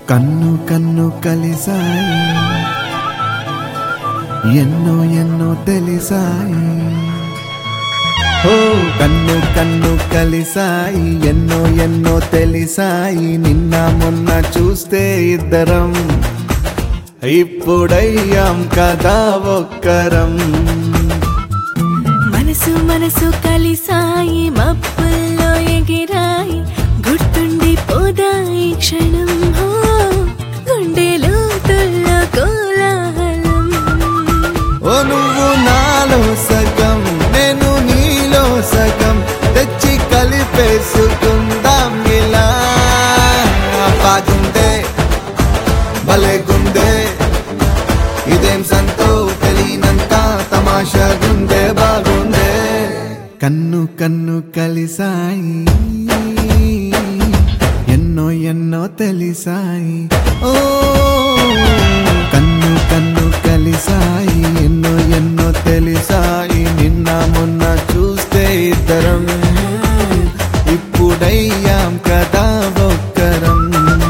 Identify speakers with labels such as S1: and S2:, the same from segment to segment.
S1: కన్ను కన్ను కలిసాయి ఎన్నో ఎన్నో తెలిసాయి ఓ కన్ను కన్ను కలిసాయి ఎన్నో ఎన్నో తెలిసాయి నిన్న మొన్న చూస్తే ఇద్దరం ఇప్పుడయ్యాం కదా ఒక్కరం
S2: మనసు మనసు కలిసాయి మబ్బుల్లో ఎగిరాయి గుర్తుండి పోదాయి క్షణం హో, గుండెలో తుల్లో కోలాహలం
S1: ఓ నువ్వు నాలో సగం నేను నీలో సగం తెచ్చి కలిపేసుకుందాం ఇలా బాగుందే భలేగుందే ఇదేం సంతో తెలియనంత తమాషాగుందే బాగుందే కన్ను కన్ను కలిసాయి ఎన్నో ఎన్నో తెలిసాయి ఓ కన్ను కన్ను కలిసాయి ఎన్నో ఎన్నో తెలిసాయి నిన్న మొన్న చూస్తే ఇద్దరం ఇప్పుడయ్యాం కదా ఒక్కరం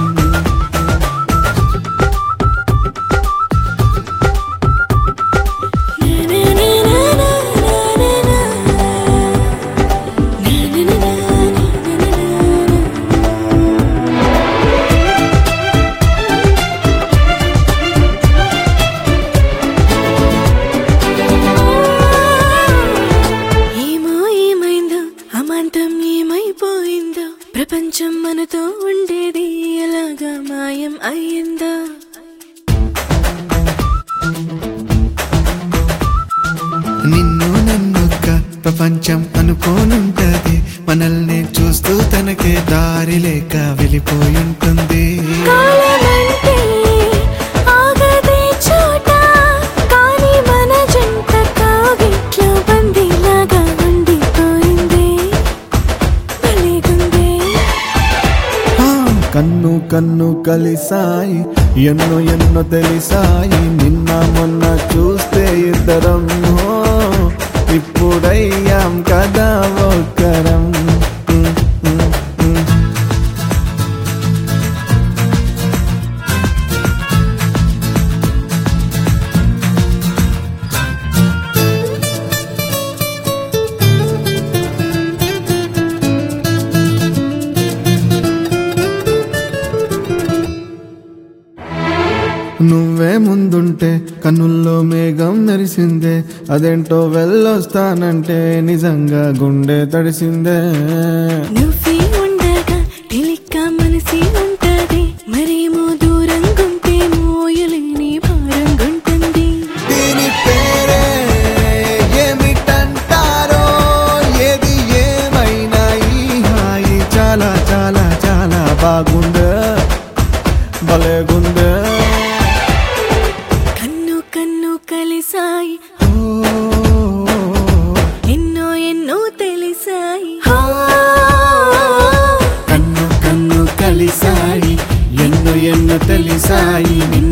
S2: ఏమో ఏమైందో అమాంతం ఏమైపోయిందో ప్రపంచం మనతో ఉండేది ఎలాగా మాయం అయ్యిందో
S1: నిన్ను నన్నొక్క ప్రపంచం అనుకోనుంటది మనల్ని చూస్తూ తనకే దారి లేక వెళ్ళిపోయుంటుంది
S2: కాలమంటే ఆగదే చోట కానీ మన జంట కాగిట్లో బందీలాగా ఉండిపోయింది భలేగుందే
S1: ఆ, కన్ను కన్ను కలిసాయి ఎన్నో ఎన్నో తెలిసాయి నిన్న మొన్న చూస్తే ఇద్దరం ఓ, ఇప్పుడయ్యాం కదా ఒక్కరం ఉమ్, ఉమ్, ఉమ్. నువ్వే ముందుంటే కన్నుల్లో మేఘం మెరిసిందే అదేంటో వెళ్ళొస్తానంటే నిజంగా గుండె తడిసిందే
S2: నువ్వే ఉండగా తెలిక్క మనసి ఉంటది మరేమో దూరం గుంటే మోయలేని భారం గుంటుంది
S1: దీని పేరే ఏమిటంటారో ఏది ఏమైనా ఈ హాయి చాలా చాలా చాలా బాగుందే భలేగుందే
S2: కన్ను కన్ను కలిసాయి
S1: ఓ,
S2: ఎన్నో ఎన్నో తెలిసాయి
S1: కన్ను కన్ను కలిసాయి ఎన్నో ఎన్నో తెలిసాయి నిన్న